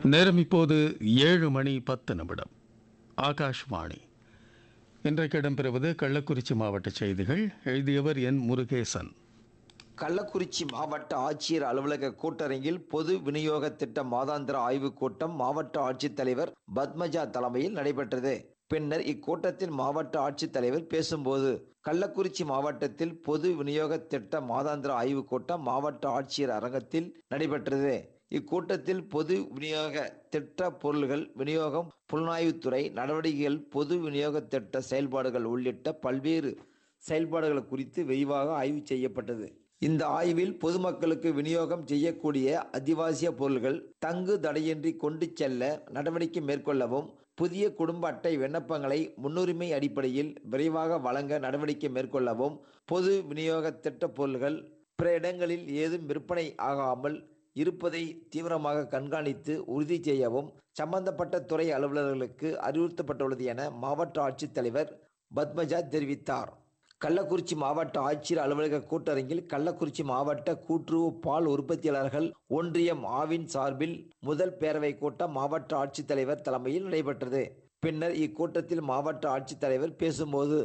நேரம் இப்போது ஏழு மணி பத்து நிமிடம் ஆகாஷ்வாணி இன்றைக்கு இடம்பெறுவது கள்ளக்குறிச்சி மாவட்ட செய்திகள் எழுதியவர் என் முருகேசன் கள்ளக்குறிச்சி மாவட்ட ஆட்சியர் அலுவலக கூட்டரங்கில் பொது விநியோக திட்ட மாதாந்திர ஆய்வுக் கூட்டம் மாவட்ட ஆட்சித்தலைவர் பத்மஜா தலைமையில் நடைபெற்றது பின்னர் இக்கூட்டத்தில் மாவட்ட ஆட்சித்தலைவர் பேசும்போது கள்ளக்குறிச்சி மாவட்டத்தில் பொது விநியோக திட்ட மாதாந்திர ஆய்வுக் கூட்டம் மாவட்ட ஆட்சியர் அரங்கத்தில் நடைபெற்றது இக்கூட்டத்தில் பொது விநியோக திட்ட பொருள்கள் விநியோகம் புலனாய்வுத்துறை நடவடிக்கைகள் பொது விநியோக திட்ட செயல்பாடுகள் உள்ளிட்ட பல்வேறு செயல்பாடுகள் குறித்து விரிவாக ஆய்வு செய்யப்பட்டது இந்த ஆய்வில் பொதுமக்களுக்கு விநியோகம் செய்யக்கூடிய அத்தியாவசிய பொருள்கள் தங்கு தடையின்றி கொண்டு செல்ல நடவடிக்கை மேற்கொள்ளவும் புதிய குடும்ப அட்டை விண்ணப்பங்களை முன்னுரிமை அடிப்படையில் விரைவாக வழங்க நடவடிக்கை மேற்கொள்ளவும் பொது விநியோக திட்ட பொருள்கள் பிற இடங்களில் ஏதும் விற்பனை ஆகாமல் இருப்பதை தீவிரமாக கண்காணித்து உறுதி செய்யவும் சம்பந்தப்பட்ட துறை அலுவலர்களுக்கு அறிவுறுத்தப்பட்டுள்ளது என மாவட்ட ஆட்சித்தலைவர் பத்மஜா தெரிவித்தார் கள்ளக்குறிச்சி மாவட்ட ஆட்சியர் அலுவலக கூட்டரங்கில் கள்ளக்குறிச்சி மாவட்ட கூட்டுறவு பால் உற்பத்தியாளர்கள் ஒன்றியம் ஆவின் சார்பில் முதல் பேரவை கூட்டம் மாவட்ட ஆட்சித்தலைவர் தலைமையில் நடைபெற்றது பின்னர் இக்கூட்டத்தில் மாவட்ட ஆட்சித்தலைவர் பேசும்போது